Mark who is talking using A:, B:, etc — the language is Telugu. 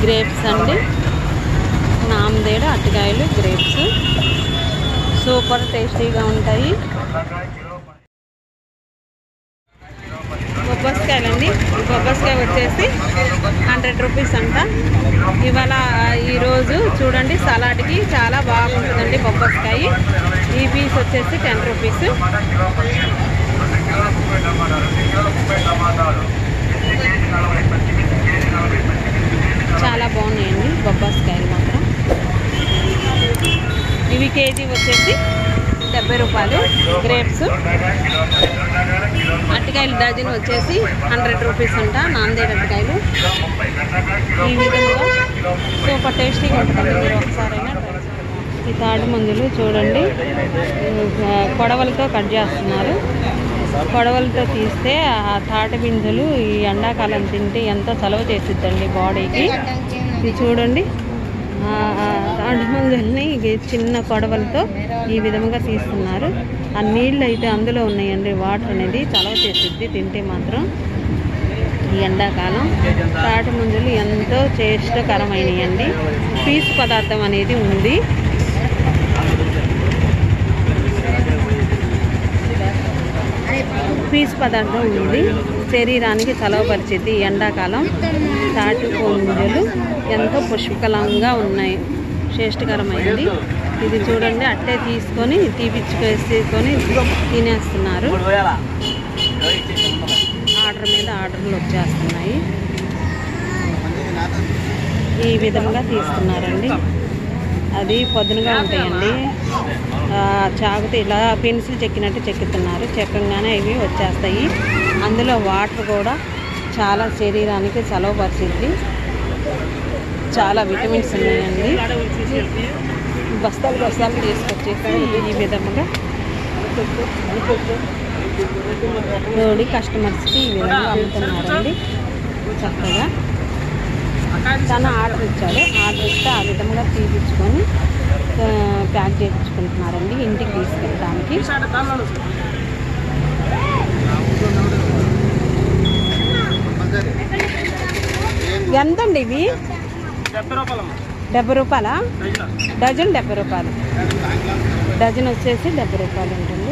A: గ్రేప్స్ అండి నామదేడ అరటికాయలు గ్రేప్స్ సూపర్ టేస్టీగా ఉంటాయి బొబ్బస్కాయలు అండి బొబ్బస్కాయ వచ్చేసి హండ్రెడ్ రూపీస్ అంట ఇవాళ ఈరోజు చూడండి సలాడ్కి చాలా బాగుంటుందండి బొబ్బస్కాయ ఈ పీస్ వచ్చేసి టెన్ రూపీస్ చాలా బాగున్నాయండి బొబ్బాస్కాయలు మాత్రం ఇవి కేజీ వచ్చేసి డెబ్బై రూపాయలు గ్రేప్స్ అరటికాయలు డజన్ వచ్చేసి హండ్రెడ్ రూపీస్ అంట నాందేడ్ అరటికాయలు ఈ విధంగా సూపర్ టేస్టీగా ఉంటుంది మీరు ఒకసారైనా try చేయండి. ఈ తాటి మందులు చూడండి ఆ, కొడవలతో కట్ చేస్తున్నారు కొడవలతో తీస్తే ఆ తాటి బిందులు ఈ ఎండాకాలం తింటే ఎంతో చలవ చేసిద్దండి బాడీకి ఇది చూడండి ఆ ఆ తాటి మందుల్ని ఇవి చిన్న కొడవలతో ఈ విధంగా తీస్తున్నారు ఆ నీళ్ళు అయితే అందులో ఉన్నాయండి వాటర్ అనేది చలవ చేసిద్ది తింటే మాత్రం ఈ ఎండాకాలం తాటి మందులు ఎంతో చేష్టకరమైనవి పీసు పదార్థం అనేది ఉంది పీసు పదార్థం ఉంది శరీరానికి చలవపరిచేది ఈ ఎండాకాలం తాటి పుంజలు ఎంతో పుష్కలంగా ఉన్నాయి శ్రేష్టకరమైనది ఇది చూడండి అట్టే తీసుకొని తీపిచ్చుకేసుకొని తినేస్తున్నారు ఆర్డర్ మీద ఆర్డర్లు వచ్చేస్తున్నాయి ఈ విధంగా తీసుకున్నారండి అది పొద్దునగా ఉంటాయండి ఆ, చాకుతో ఇలా పెన్సిల్ చెక్కినట్టు చెక్కుతున్నారు చెక్కగానే ఇవి వచ్చేస్తాయి అందులో వాటర్ కూడా చాలా శరీరానికి చలవపరిచింది చాలా విటమిన్స్ ఉన్నాయండి బస్తాలు బస్తాలు తీసుకొచ్చేసి ఈ విధముగా రోడి కస్టమర్స్కి ఈ విధంగా అమ్ముతున్నారండి చక్కగా తను ఆర్డర్ ఇచ్చాడు ఆర్డర్ ఇస్తే ఆ విధంగా తీపించుకొని ఆ, ప్యాక్ చేయించుకుంటున్నారండి ఇంటికి తీసుకెళ్ళడానికి ఎంతండి ఇవి డెబ్బై రూపాయలా డజన్ డెబ్బై రూపాయలు డజన్ వచ్చేసి డెబ్బై రూపాయలు ఉంటుంది